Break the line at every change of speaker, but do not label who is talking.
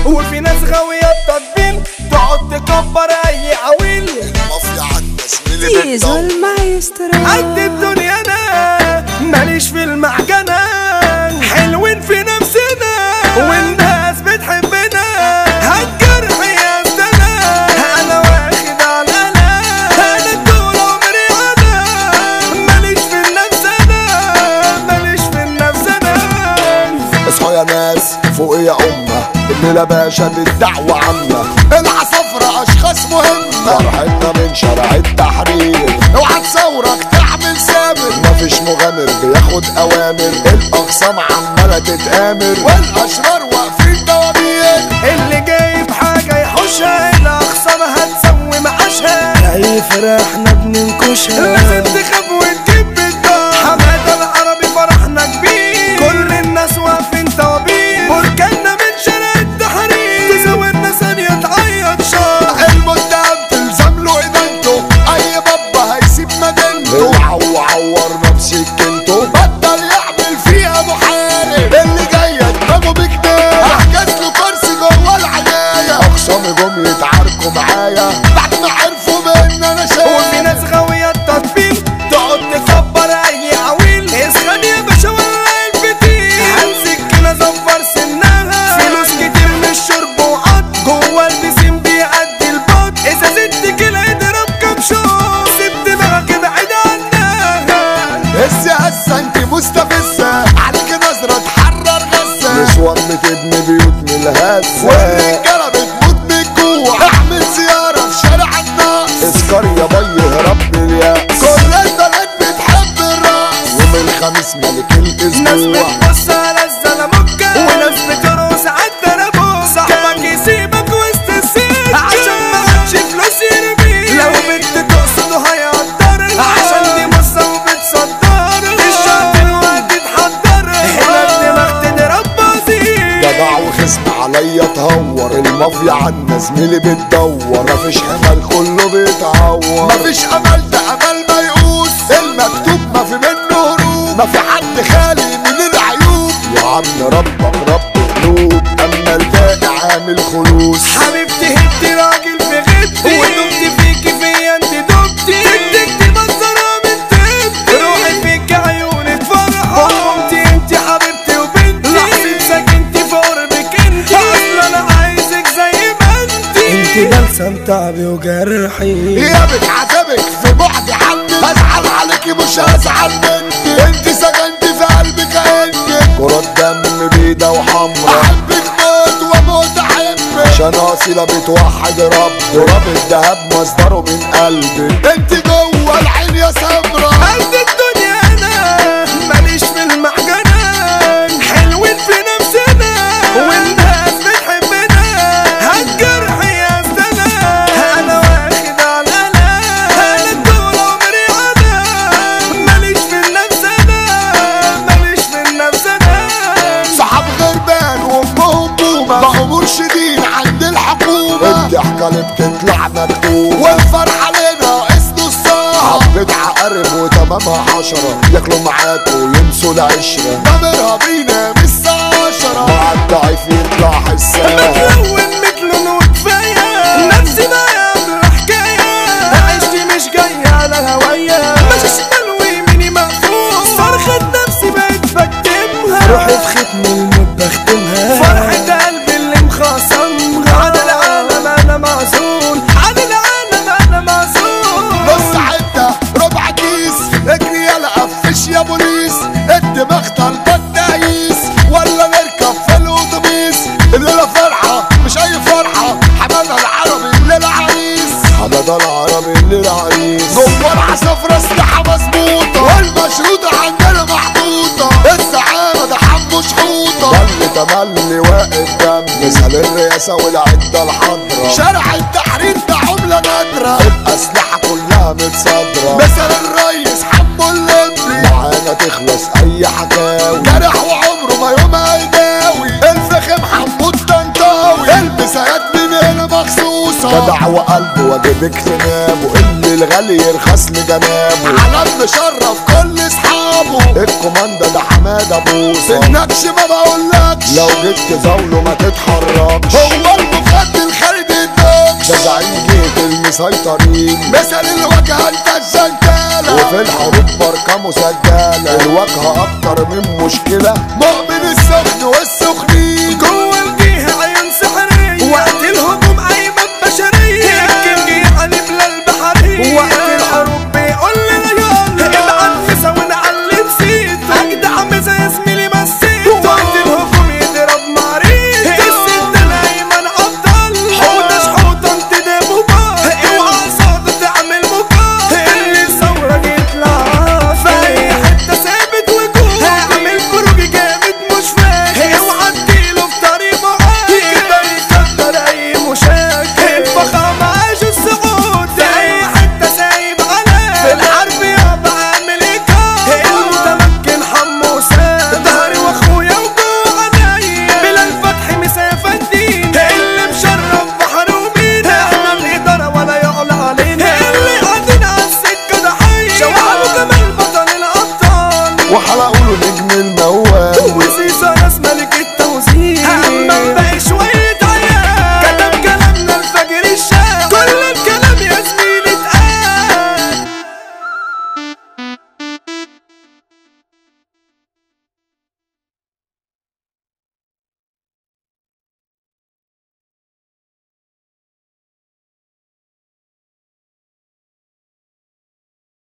وفي ناس غاوية التطبيل تقعد تكبر اي عويل
المافيا عنا زميلي
زيزو
بالضوء
المايسترو
قد الدنيا انا ماليش في المعجنة حلوين في نفسنا والناس بتحبنا هالجرح يا سنة انا واخد على انا انا طول عمري انا ماليش في النفس انا ماليش في النفس انا
اصحوا يا ناس فوق يا أمة الليلة باشا بالدعوة عامة العصفرة أشخاص مهمة فرحتنا من شارع التحرير اوعى تصورك تعمل سامر مفيش مغامر بياخد أوامر الأقسام عمالة تتآمر والأشرار واقفين دوامير
اللي جايب حاجة يحوشها الأخصام هتسوي معاشها أي فرحنا بننكشها لازم تخاف وتجيب بالدار حمادة العربي فرحنا كبير كل الناس واقفين طوابير بركاننا من شارع التحرير تزودنا ثانية تعيط شهر
المتهم تلزم له إدانته أي بابا هيسيب مدينته اوعى وعورنا بسكنته بطل يعمل فيها محارب اللي جاي دماغه بكتاب احجز له كرسي جوه العناية أقسامي جم يتعاركوا معايا بعد ما عرفوا بإن أنا
وفي
شايف
ناس غاوية التطبيل تقعد تكبر أي عويل اسخن يا باشا ولا الفتيل هنسكنا زفر سنها فلوس كتير من الشرب وقط جوه البسين بيعدي البط إذا زدت كده اضرب كام شوط سيب دماغك بعيد عنها
السياسة انت مستفزة عليك نظرة تحرر غزة نسوان بتبني بيوت من الهزة والرجالة بتموت من الجوع اعمل زيارة في شارع الناس اسكر يا بي هرب الياس كل البنات بتحب الراس يوم الخميس ملك
ناس
الاسبوع
بتبص على الزلموكة وناس بترقص على الدربوكة صاحبك يسيبك وسط السكة عشان ما عادش فلوس يرميك لو بنت تقصده هيقدرها عشان دي مصة وبتصدر الشاطر وهتتحضر هنا الدماغ تضرب بسيط
جدع وخصم عليا تهور المافيا عنا زميلي بتدور مفيش امل كله بيتعور مفيش امل ده امل ميؤوس المكتوب ما في منه هروب ما في حد خالي من العيوب يا عم ربك رب قلوب اما الباقي عامل خلوص
حبيبتي هدي راجل في غيبتي ودمت فيكي فيا انت دمتي اديكتي منظرة من تبتي روحي فيك عيونك فرحة قمتي انت حبيبتي وبنتي لحظة سكنتي في قربك انت اصلا انا عايزك زي ما انت انت بلسم تعبي وجرحي
غيابك عذابك في بعد عني هزعل عليكي مش هزعل منك انت سكنتي في قلبي كأنك كرة دم بيضة وحمرا احبك موت واموت احبك عشان اصيلة بتوحد رب تراب الدهب مصدره من قلبي انت جوه العين يا سمرة
قد الدنيا انا ماليش في المحجنة حلوين في نفسنا والناس بتحبنا هالجرح يا سنة انا واخد على انا انا طول عمري انا ماليش في النفس انا ماليش في النفس انا
صحاب غربان وامهم بومة بقوا مرشدين عند الحكومة الضحكة اللي بتطلع مكتوبة والفرحة لنا اسمه الصاح حبة عقرب وتمامها حشرة ياكلوا معاك وينسوا العشرة ضميرها بينا مش الساعة عشرة مع الضعيف يطلع حساب
بتلون مثل وكفاية نفسي ما يعمل حكاية عيشتي مش جاية على الهواية ماشي شمال ويميني مقفول صرخة نفسي بقيت بكتمها روحي في ختم الموت بختمها فرحة قلبي اللي مخاصمها عن العالم انا معزول عن العالم انا معزول
نص عدة ربع كيس اجري يلا قفش يا بوليس الدماغ طالبة التعيس ولا نركب في الاتوبيس الليلة فرحة مش اي فرحة حمادة العربي الليلة عريس حمادة العربي الليلة عريس جوه العصافرة اسلحة مظبوطة والمشروطة عندنا محطوطة الزعامة ده حمو شحوطة ده اللي تملي واقف جنب مثال الرئاسة والعدة الحضرة شارع التحرير ده عملة نادرة الأسلحة كلها متصدرة مثل الريس حمو اللمبي معانا تخلص أي حكاوي جرح وعمره ما يوم هيداوي الفخم حمو الطنطاوي البسات من هنا مخصوصة جدع وقلب واجب اجتنابه اللي الغالي يرخص لجنابه علم شرف كل اصحابه ابو الكوماندا ده حماد ابو النكش ما بقولكش لو جيت تزاوله ما تتحركش هو المخد الخالد النكش ده زعيم جيت المسيطرين مثل الواجهه انت الزنتالة وفي الحروب بركة مسجلة الواجهه اكتر من مشكلة مؤمن السخن والس